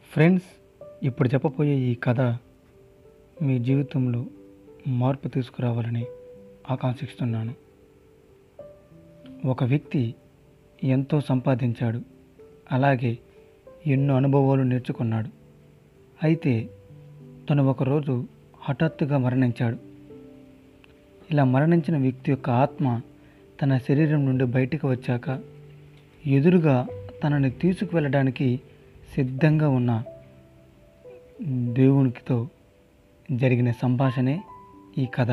Friends ఇప్పుడు చెప్పబోయే ఈ కథ మీ జీవితంలో మార్పు తీసుకురావాలని ఆకాంక్షిస్తున్నాను ఒక వ్యక్తి ఎంతో సంపాదించాడు అలాగే ఎన్నో అనుభవాలు నేర్చుకున్నాడు అయితే తను ఒకరోజు హఠాత్తుగా మరణించాడు ఇలా మరణించిన వ్యక్తి యొక్క ఆత్మ తన శరీరం నుండి బయటకు వచ్చాక ఎదురుగా తనని తీసుకువెళ్ళడానికి సిద్ధంగా ఉన్న దేవునికితో జరిగిన సంభాషణే ఈ కథ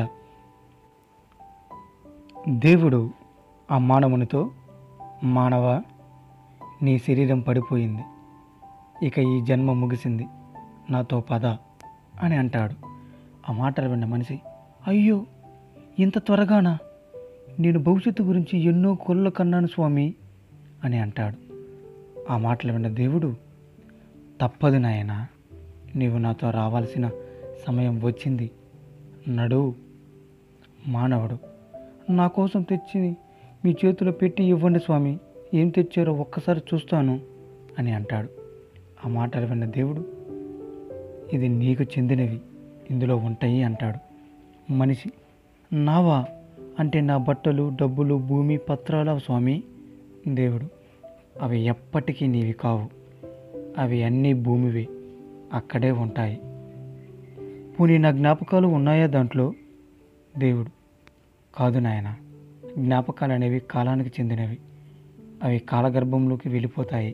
దేవుడు ఆ మానవునితో మానవ నీ శరీరం పడిపోయింది ఇక ఈ జన్మ ముగిసింది నాతో పద అని అంటాడు ఆ మాటలు విన్న మనిషి అయ్యో ఇంత త్వరగానా నేను భవిష్యత్తు గురించి ఎన్నో కొల్ల కన్నాను స్వామి అని అంటాడు ఆ మాటలు విన్న దేవుడు తప్పదు నాయన నీవు నాతో రావాల్సిన సమయం వచ్చింది నడు మానవుడు నా కోసం తెచ్చి మీ చేతిలో పెట్టి ఇవ్వండి స్వామి ఏం తెచ్చారో ఒక్కసారి చూస్తాను అని అంటాడు ఆ మాటలు విన్న దేవుడు ఇది నీకు చెందినవి ఇందులో ఉంటాయి అంటాడు మనిషి నావా అంటే నా బట్టలు డబ్బులు భూమి పత్రాల స్వామి దేవుడు అవి ఎప్పటికీ నీవి కావు అవి అన్నీ భూమివే అక్కడే ఉంటాయి పోనీ నా జ్ఞాపకాలు ఉన్నాయా దాంట్లో దేవుడు కాదు నాయన జ్ఞాపకాలు అనేవి కాలానికి చెందినవి అవి కాలగర్భంలోకి వెళ్ళిపోతాయి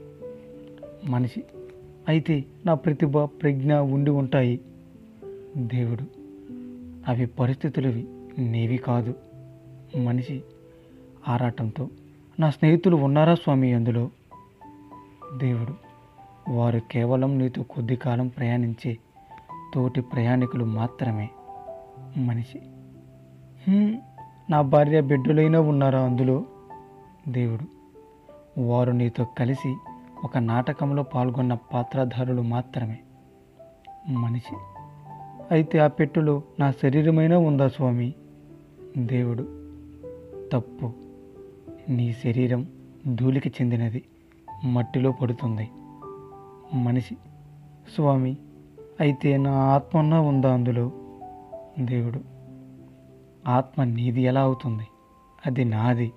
మనిషి అయితే నా ప్రతిభ ప్రజ్ఞ ఉండి ఉంటాయి దేవుడు అవి పరిస్థితులవి నీవి కాదు మనిషి ఆరాటంతో నా స్నేహితులు ఉన్నారా స్వామి అందులో దేవుడు వారు కేవలం నీతో కొద్ది కాలం ప్రయాణించే తోటి ప్రయాణికులు మాత్రమే మనిషి "హ్మ్, నా భార్య బిడ్డలైనా ఉన్నారా అందులో దేవుడు వారు నీతో కలిసి ఒక నాటకంలో పాల్గొన్న పాత్రధారులు మాత్రమే మనిషి అయితే ఆ పెట్టులో నా శరీరమైనా ఉందా స్వామి దేవుడు తప్పు నీ శరీరం ధూళికి చెందినది మట్టిలో పడుతుంది మనిషి స్వామి అయితే నా ఆత్మన్నా ఉందా అందులో దేవుడు ఆత్మ నీది ఎలా అవుతుంది అది నాది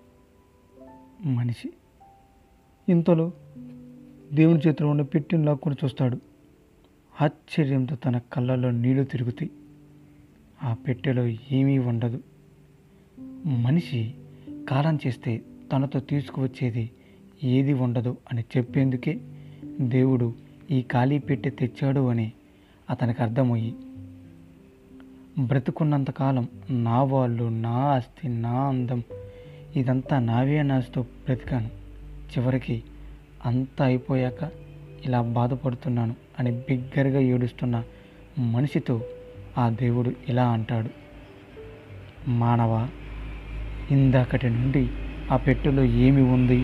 మనిషి ఇంతలో దేవుని చేతిలో ఉన్న పెట్టిన లాక్కుని చూస్తాడు ఆశ్చర్యంతో తన కళ్ళల్లో నీళ్లు తిరుగుతాయి ఆ పెట్టెలో ఏమీ ఉండదు మనిషి కాలం చేస్తే తనతో తీసుకువచ్చేది ఏది ఉండదు అని చెప్పేందుకే దేవుడు ఈ ఖాళీ పెట్టె తెచ్చాడు అని అతనికి అర్థమయ్యి బ్రతుకున్నంతకాలం నా వాళ్ళు నా ఆస్తి నా అందం ఇదంతా నావే నాస్తో బ్రతికాను చివరికి అంతా అయిపోయాక ఇలా బాధపడుతున్నాను అని బిగ్గరగా ఏడుస్తున్న మనిషితో ఆ దేవుడు ఇలా అంటాడు మానవ ఇందాకటి నుండి ఆ పెట్టెలో ఏమి ఉంది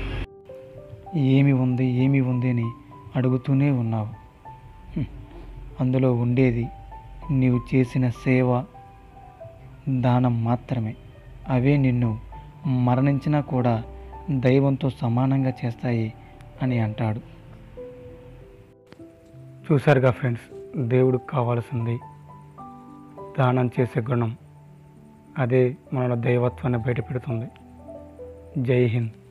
ఏమి ఉంది ఏమి ఉంది అని అడుగుతూనే ఉన్నావు హ్మ్. అందులో ఉండేది నీవు చేసిన సేవ దానం మాత్రమే అవే నిన్ను మరణించినా కూడా దైవంతో సమానంగా చేస్తాయి అని అంటాడు చూశారుగా ఫ్రెండ్స్ దేవుడికి కావాల్సింది దానం చేసే గుణం అదే మన దైవత్వాన్ని బయటపెడుతుంది జై హింద్